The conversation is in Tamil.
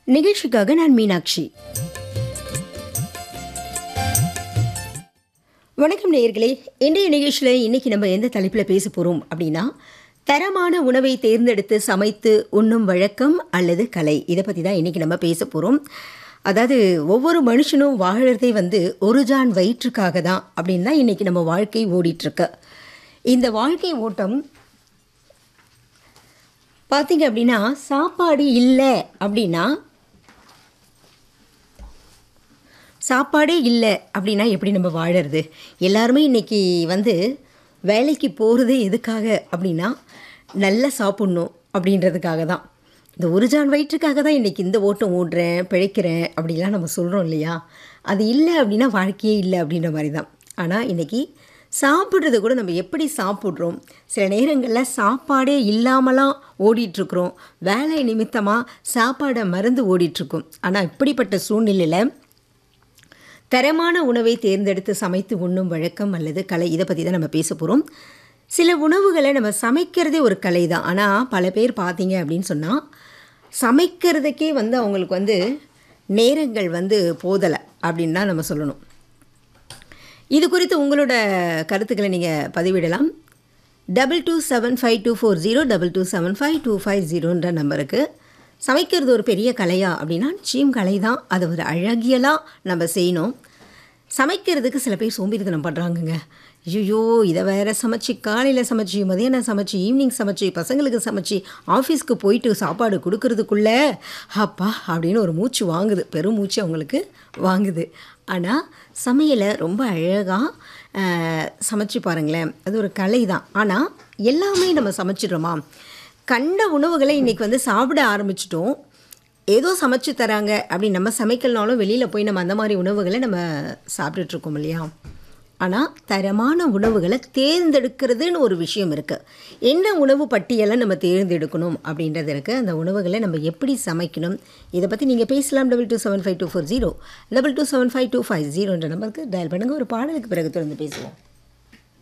நிகழ்ச்சிக்காக நான் மீனாட்சி வணக்கம் நேயர்களே இன்றைய நிகழ்ச்சியில் இன்னைக்கு நம்ம எந்த தலைப்பில் பேச போகிறோம் அப்படின்னா தரமான உணவை தேர்ந்தெடுத்து சமைத்து உண்ணும் வழக்கம் அல்லது கலை இதை பற்றி தான் இன்றைக்கி நம்ம பேச போகிறோம் அதாவது ஒவ்வொரு மனுஷனும் வாழறதே வந்து ஒரு ஜான் வயிற்றுக்காக தான் அப்படின்னு தான் இன்றைக்கி நம்ம வாழ்க்கை ஓடிட்டுருக்கு இந்த வாழ்க்கை ஓட்டம் பார்த்தீங்க அப்படின்னா சாப்பாடு இல்லை அப்படின்னா சாப்பாடே இல்லை அப்படின்னா எப்படி நம்ம வாழறது எல்லாருமே இன்றைக்கி வந்து வேலைக்கு போகிறதே எதுக்காக அப்படின்னா நல்லா சாப்பிட்ணும் அப்படின்றதுக்காக தான் இந்த ஒரு ஜான் வயிற்றுக்காக தான் இன்றைக்கி இந்த ஓட்டம் ஓடுறேன் பிழைக்கிறேன் அப்படிலாம் நம்ம சொல்கிறோம் இல்லையா அது இல்லை அப்படின்னா வாழ்க்கையே இல்லை அப்படின்ற மாதிரி தான் ஆனால் இன்றைக்கி சாப்பிட்றது கூட நம்ம எப்படி சாப்பிட்றோம் சில நேரங்களில் சாப்பாடே இல்லாமலாம் ஓடிட்டுருக்குறோம் வேலை நிமித்தமாக சாப்பாடை மறந்து ஓடிட்டுருக்கோம் ஆனால் இப்படிப்பட்ட சூழ்நிலையில் தரமான உணவை தேர்ந்தெடுத்து சமைத்து உண்ணும் வழக்கம் அல்லது கலை இதை பற்றி தான் நம்ம பேச போகிறோம் சில உணவுகளை நம்ம சமைக்கிறதே ஒரு கலை தான் ஆனால் பல பேர் பார்த்தீங்க அப்படின்னு சொன்னால் சமைக்கிறதுக்கே வந்து அவங்களுக்கு வந்து நேரங்கள் வந்து போதலை அப்படின்னு தான் நம்ம சொல்லணும் இது குறித்து உங்களோட கருத்துக்களை நீங்கள் பதிவிடலாம் double two seven five two four zero double two seven five two five ஜீரோன்ற நம்பருக்கு சமைக்கிறது ஒரு பெரிய கலையா அப்படின்னா நிச்சயம் கலை தான் அது ஒரு அழகியலாக நம்ம செய்யணும் சமைக்கிறதுக்கு சில பேர் சோம்பேறித்தனம் பண்ணுறாங்கங்க ஐயோ இதை வேற சமைச்சு காலையில் சமைச்சு மதியானம் சமைச்சு ஈவினிங் சமைச்சு பசங்களுக்கு சமைச்சு ஆஃபீஸ்க்கு போயிட்டு சாப்பாடு கொடுக்கறதுக்குள்ள அப்பா அப்படின்னு ஒரு மூச்சு வாங்குது பெரும் மூச்சு அவங்களுக்கு வாங்குது ஆனால் சமையலை ரொம்ப அழகாக சமைச்சு பாருங்களேன் அது ஒரு கலை தான் ஆனால் எல்லாமே நம்ம சமைச்சிடுறோமா கண்ட உணவுகளை இன்றைக்கி வந்து சாப்பிட ஆரம்பிச்சிட்டோம் ஏதோ சமைச்சு தராங்க அப்படி நம்ம சமைக்கலனாலும் வெளியில் போய் நம்ம அந்த மாதிரி உணவுகளை நம்ம சாப்பிட்டுட்ருக்கோம் இல்லையா ஆனால் தரமான உணவுகளை தேர்ந்தெடுக்கிறதுன்னு ஒரு விஷயம் இருக்குது என்ன உணவு பட்டியலை நம்ம தேர்ந்தெடுக்கணும் அப்படின்றது இருக்குது அந்த உணவுகளை நம்ம எப்படி சமைக்கணும் இதை பற்றி நீங்கள் பேசலாம் double two seven five two four zero double two seven five two five ஜீரோன்ற நம்பருக்கு டயல் பண்ணுங்கள் ஒரு பாடலுக்கு பிறகு தொடர்ந்து பேசுவோம்